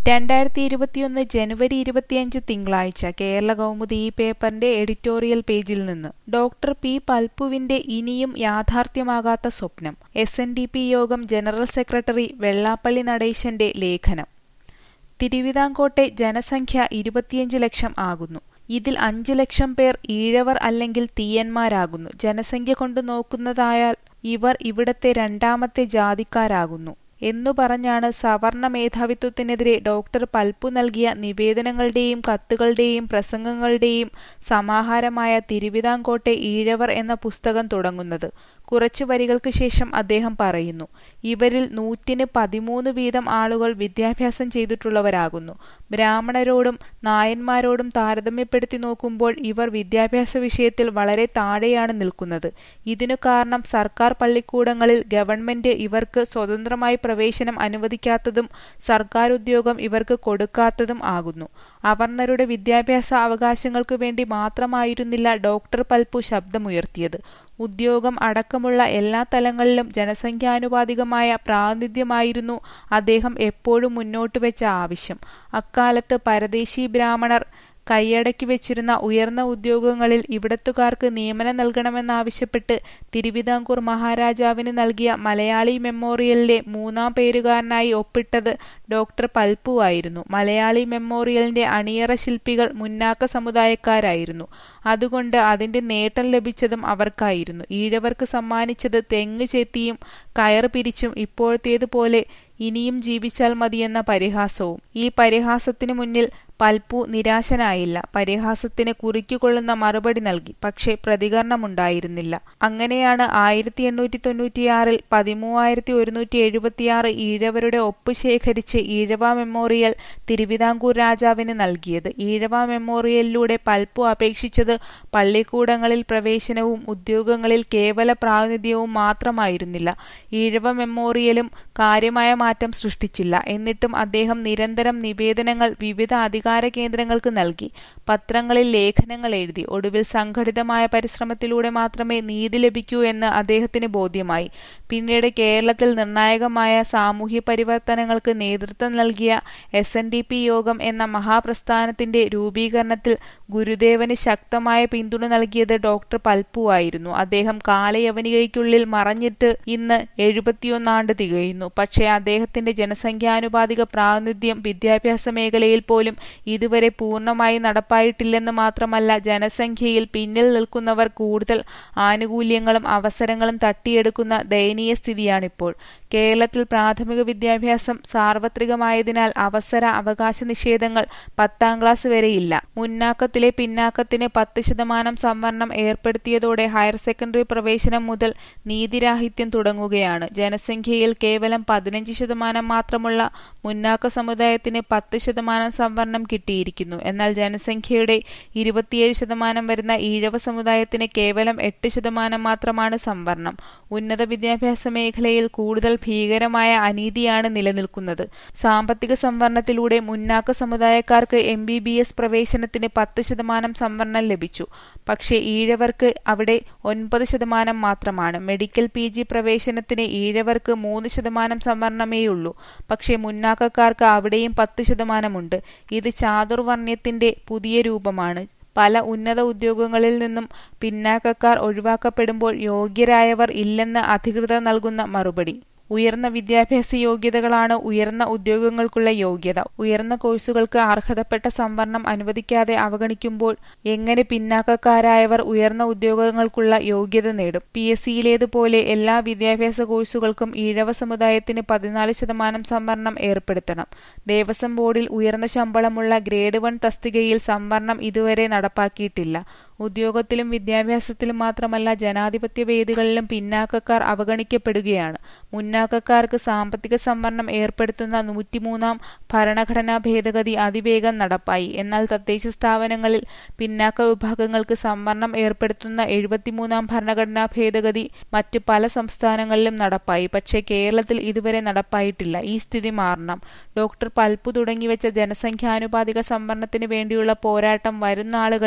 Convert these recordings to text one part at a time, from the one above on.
രണ്ടായിരത്തി ഇരുപത്തിയൊന്ന് ജനുവരി ഇരുപത്തിയഞ്ച് തിങ്കളാഴ്ച കേരള കൗമുദി ഈ പേപ്പറിന്റെ എഡിറ്റോറിയൽ പേജിൽ നിന്ന് ഡോക്ടർ പി പൽപ്പുവിന്റെ ഇനിയും യാഥാർത്ഥ്യമാകാത്ത സ്വപ്നം S N D P Yogam general secretary Vellappally നടേശന്റെ ലേഖനം തിരുവിതാംകോട്ടെ ജനസംഖ്യ ഇരുപത്തിയഞ്ച് ലക്ഷം ആകുന്നു ഇതിൽ അഞ്ചു ലക്ഷം പേർ ഈഴവർ അല്ലെങ്കിൽ തീയന്മാരാകുന്നു ജനസംഖ്യ കൊണ്ട് നോക്കുന്നതായാൽ ഇവർ ഇവിടത്തെ രണ്ടാമത്തെ ജാതിക്കാരാകുന്നു എന്നു പറഞ്ഞാണ് സവർണ മേധാവിത്വത്തിനെതിരെ ഡോക്ടർ പൽപ്പു നൽകിയ നിവേദനങ്ങളുടെയും കത്തുകളുടെയും പ്രസംഗങ്ങളുടെയും സമാഹാരമായ തിരുവിതാംകോട്ടെ ഈഴവർ എന്ന പുസ്തകം തുടങ്ങുന്നത് കുറച്ചു വരികൾക്ക് ശേഷം അദ്ദേഹം പറയുന്നു ഇവരിൽ നൂറ്റിന് പതിമൂന്ന് വീതം ആളുകൾ വിദ്യാഭ്യാസം ചെയ്തിട്ടുള്ളവരാകുന്നു ബ്രാഹ്മണരോടും നായന്മാരോടും താരതമ്യപ്പെടുത്തി നോക്കുമ്പോൾ ഇവർ വിദ്യാഭ്യാസ വിഷയത്തിൽ വളരെ താഴെയാണ് നിൽക്കുന്നത് ഇതിനു കാരണം സർക്കാർ പള്ളിക്കൂടങ്ങളിൽ ഗവൺമെന്റ് ഇവർക്ക് സ്വതന്ത്രമായി പ്രവേശനം അനുവദിക്കാത്തതും സർക്കാർ ഉദ്യോഗം ഇവർക്ക് കൊടുക്കാത്തതും ആകുന്നു അവർണരുടെ വിദ്യാഭ്യാസ അവകാശങ്ങൾക്ക് വേണ്ടി മാത്രമായിരുന്നില്ല ഡോക്ടർ പൽപ്പു ശബ്ദമുയർത്തിയത് ഉദ്യോഗം അടക്കമുള്ള എല്ലാ തലങ്ങളിലും ജനസംഖ്യാനുപാതികമായ പ്രാതിനിധ്യമായിരുന്നു അദ്ദേഹം എപ്പോഴും മുന്നോട്ട് വെച്ച ആവശ്യം അക്കാലത്ത് പരദേശി ബ്രാഹ്മണർ കൈയടക്കി വെച്ചിരുന്ന ഉയർന്ന ഉദ്യോഗങ്ങളിൽ ഇവിടത്തുകാർക്ക് നിയമനം നൽകണമെന്നാവശ്യപ്പെട്ട് തിരുവിതാംകൂർ മഹാരാജാവിന് നൽകിയ മലയാളി മെമ്മോറിയലിലെ മൂന്നാം പേരുകാരനായി ഒപ്പിട്ടത് ഡോക്ടർ പൽപ്പു ആയിരുന്നു മലയാളി മെമ്മോറിയലിന്റെ അണിയറ ശില്പികൾ മുന്നാക്ക സമുദായക്കാരായിരുന്നു അതുകൊണ്ട് അതിന്റെ നേട്ടം ലഭിച്ചതും അവർക്കായിരുന്നു ഈഴവർക്ക് സമ്മാനിച്ചത് തെങ്ങ് ചെത്തിയും കയർ പിരിച്ചും ഇപ്പോഴത്തേതുപോലെ ഇനിയും ജീവിച്ചാൽ മതിയെന്ന പരിഹാസവും ഈ പരിഹാസത്തിനു മുന്നിൽ പൽപ്പു നിരാശനായില്ല പരിഹാസത്തിന് കുറിക്കുകൊള്ളുന്ന മറുപടി നൽകി പക്ഷേ പ്രതികരണമുണ്ടായിരുന്നില്ല അങ്ങനെയാണ് ആയിരത്തി എണ്ണൂറ്റി തൊണ്ണൂറ്റിയാറിൽ പതിമൂവായിരത്തി ഒരുന്നൂറ്റി എഴുപത്തിയാറ് ഈഴവരുടെ ഒപ്പ് ശേഖരിച്ച് ഈഴവ മെമ്മോറിയൽ തിരുവിതാംകൂർ രാജാവിന് നൽകിയത് ഈഴവ മെമ്മോറിയലിലൂടെ പൽപ്പു അപേക്ഷിച്ചത് പള്ളിക്കൂടങ്ങളിൽ പ്രവേശനവും ഉദ്യോഗങ്ങളിൽ കേവല പ്രാതിനിധ്യവും മാത്രമായിരുന്നില്ല ഈഴവ മെമ്മോറിയലും കാര്യമായ മാറ്റം സൃഷ്ടിച്ചില്ല എന്നിട്ടും അദ്ദേഹം നിരന്തരം നിവേദനങ്ങൾ വിവിധ അധികാര കേന്ദ്രങ്ങൾക്ക് നൽകി പത്രങ്ങളിൽ ലേഖനങ്ങൾ എഴുതി ഒടുവിൽ സംഘടിതമായ പരിശ്രമത്തിലൂടെ മാത്രമേ നീതി ലഭിക്കൂ എന്ന് അദ്ദേഹത്തിന് ബോധ്യമായി പിന്നീട് കേരളത്തിൽ നിർണായകമായ സാമൂഹ്യ പരിവർത്തനങ്ങൾക്ക് നേതൃത്വം നൽകിയ എസ് എൻ ഡി പി യോഗം എന്ന മഹാപ്രസ്ഥാനത്തിന്റെ രൂപീകരണത്തിൽ ഗുരുദേവന് ശക്തമായ പിന്തുണ നൽകിയത് ഡോക്ടർ പൽപ്പു ആയിരുന്നു അദ്ദേഹം കാലയവനികയ്ക്കുള്ളിൽ മറഞ്ഞിട്ട് ഇന്ന് എഴുപത്തിയൊന്നാണ്ട് തികയുന്നു പക്ഷേ അദ്ദേഹത്തിന്റെ ജനസംഖ്യാനുപാതിക പ്രാതിനിധ്യം വിദ്യാഭ്യാസ മേഖലയിൽ പോലും ഇതുവരെ പൂർണ്ണമായി നടപ്പായിട്ടില്ലെന്ന് മാത്രമല്ല ജനസംഖ്യയിൽ പിന്നിൽ നിൽക്കുന്നവർ കൂടുതൽ ആനുകൂല്യങ്ങളും അവസരങ്ങളും തട്ടിയെടുക്കുന്ന ദയനീയ സ്ഥിതിയാണിപ്പോൾ കേരളത്തിൽ പ്രാഥമിക വിദ്യാഭ്യാസം സാർവത്രികമായതിനാൽ അവസര അവകാശ നിഷേധങ്ങൾ പത്താം ക്ലാസ് വരെയില്ല മുന്നാക്കത്തിലെ പിന്നാക്കത്തിന് പത്ത് ശതമാനം സംവരണം ഏർപ്പെടുത്തിയതോടെ ഹയർ സെക്കൻഡറി പ്രവേശനം മുതൽ നീതിരാഹിത്യം തുടങ്ങുകയാണ് ജനസംഖ്യയിൽ കേവലം പതിനഞ്ച് ശതമാനം മാത്രമുള്ള മുന്നാക്ക സമുദായത്തിന് പത്ത് ശതമാനം സംവരണം കിട്ടിയിരിക്കുന്നു എന്നാൽ ജനസംഖ്യയുടെ ഇരുപത്തിയേഴ് ശതമാനം വരുന്ന ഈഴവ സമുദായത്തിന് കേവലം എട്ട് ശതമാനം മാത്രമാണ് സംവരണം ഉന്നത വിദ്യാഭ്യാസ മേഖലയിൽ കൂടുതൽ ഭീകരമായ അനീതിയാണ് നിലനിൽക്കുന്നത് സാമ്പത്തിക സംവരണത്തിലൂടെ മുന്നാക്ക സമുദായക്കാർക്ക് എം ബി ബി എസ് പ്രവേശനത്തിന് പത്ത് ശതമാനം സംവരണം ലഭിച്ചു പക്ഷേ ഈഴവർക്ക് അവിടെ ഒൻപത് ശതമാനം മാത്രമാണ് മെഡിക്കൽ പി ജി പ്രവേശനത്തിന് ഈഴവർക്ക് മൂന്ന് ശതമാനം സംവരണമേയുള്ളൂ പക്ഷേ മുന്നാക്കക്കാർക്ക് അവിടെയും പത്ത് ശതമാനമുണ്ട് ഇത് ചാതുർവർണ്ണ്യത്തിന്റെ പുതിയ രൂപമാണ് പല ഉന്നത ഉദ്യോഗങ്ങളിൽ നിന്നും പിന്നാക്കക്കാർ ഒഴിവാക്കപ്പെടുമ്പോൾ യോഗ്യരായവർ ഇല്ലെന്ന് അധികൃതർ നൽകുന്ന മറുപടി ഉയർന്ന വിദ്യാഭ്യാസ യോഗ്യതകളാണ് ഉയർന്ന ഉദ്യോഗങ്ങൾക്കുള്ള യോഗ്യത ഉയർന്ന കോഴ്സുകൾക്ക് അർഹതപ്പെട്ട സംവരണം അനുവദിക്കാതെ അവഗണിക്കുമ്പോൾ എങ്ങനെ പിന്നാക്കക്കാരായവർ ഉയർന്ന ഉദ്യോഗങ്ങൾക്കുള്ള യോഗ്യത നേടും പി എസ് സിയിലേതുപോലെ എല്ലാ വിദ്യാഭ്യാസ കോഴ്സുകൾക്കും ഈഴവ സമുദായത്തിന് പതിനാല് ശതമാനം സംവരണം ഏർപ്പെടുത്തണം ദേവസ്വം ബോർഡിൽ ഉയർന്ന ശമ്പളമുള്ള ഗ്രേഡ് വൺ തസ്തികയിൽ സംവരണം ഇതുവരെ നടപ്പാക്കിയിട്ടില്ല ഉദ്യോഗത്തിലും വിദ്യാഭ്യാസത്തിലും മാത്രമല്ല ജനാധിപത്യ വേദികളിലും പിന്നാക്കക്കാർ അവഗണിക്കപ്പെടുകയാണ് മുന്നാക്കക്കാർക്ക് സാമ്പത്തിക സംവരണം ഏർപ്പെടുത്തുന്ന നൂറ്റിമൂന്നാം ഭരണഘടനാ ഭേദഗതി അതിവേഗം നടപ്പായി എന്നാൽ തദ്ദേശ സ്ഥാപനങ്ങളിൽ പിന്നാക്ക വിഭാഗങ്ങൾക്ക് സംവരണം ഏർപ്പെടുത്തുന്ന എഴുപത്തിമൂന്നാം ഭരണഘടനാ ഭേദഗതി മറ്റ് പല സംസ്ഥാനങ്ങളിലും നടപ്പായി പക്ഷേ കേരളത്തിൽ ഇതുവരെ നടപ്പായിട്ടില്ല ഈ സ്ഥിതി മാറണം ഡോക്ടർ പൽപ്പു തുടങ്ങിവെച്ച ജനസംഖ്യാനുപാതിക സംവരണത്തിന് വേണ്ടിയുള്ള പോരാട്ടം വരുന്ന ആളുകളിൽ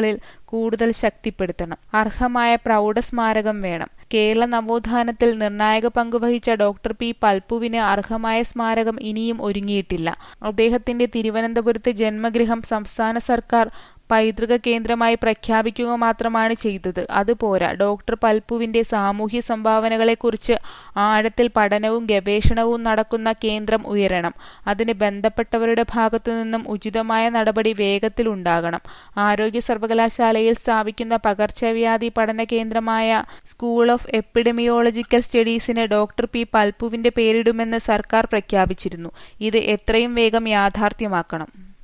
കൂടുതൽ ശക്തിപ്പെടുത്തണം അർഹമായ പ്രൗഢസ്മാരകം വേണം കേരള നവോത്ഥാനത്തിൽ നിർണായക പങ്കുവഹിച്ച ഡോക്ടർ പി പൽപ്പുവിന് അർഹമായ സ്മാരകം ഇനിയും ഒരുങ്ങിയിട്ടില്ല അദ്ദേഹത്തിന്റെ തിരുവനന്തപുരത്തെ ജന്മഗൃഹം സംസ്ഥാന സർക്കാർ പൈതൃക കേന്ദ്രമായി പ്രഖ്യാപിക്കുക മാത്രമാണ് ചെയ്തത് അതുപോരാ ഡോക്ടർ പൽപ്പുവിന്റെ സാമൂഹ്യ സംഭാവനകളെക്കുറിച്ച് ആഴത്തിൽ പഠനവും ഗവേഷണവും നടക്കുന്ന കേന്ദ്രം ഉയരണം അതിന് ബന്ധപ്പെട്ടവരുടെ ഭാഗത്തു നിന്നും ഉചിതമായ നടപടി വേഗത്തിൽ ഉണ്ടാകണം ആരോഗ്യ സർവകലാശാലയിൽ സ്ഥാപിക്കുന്ന പകർച്ചവ്യാധി പഠന കേന്ദ്രമായ സ്കൂൾ ഓഫ് എപ്പിഡമിയോളജിക്കൽ സ്റ്റഡീസിന് ഡോക്ടർ പി പൽപ്പുവിന്റെ പേരിടുമെന്ന് സർക്കാർ പ്രഖ്യാപിച്ചിരുന്നു ഇത് എത്രയും വേഗം യാഥാർത്ഥ്യമാക്കണം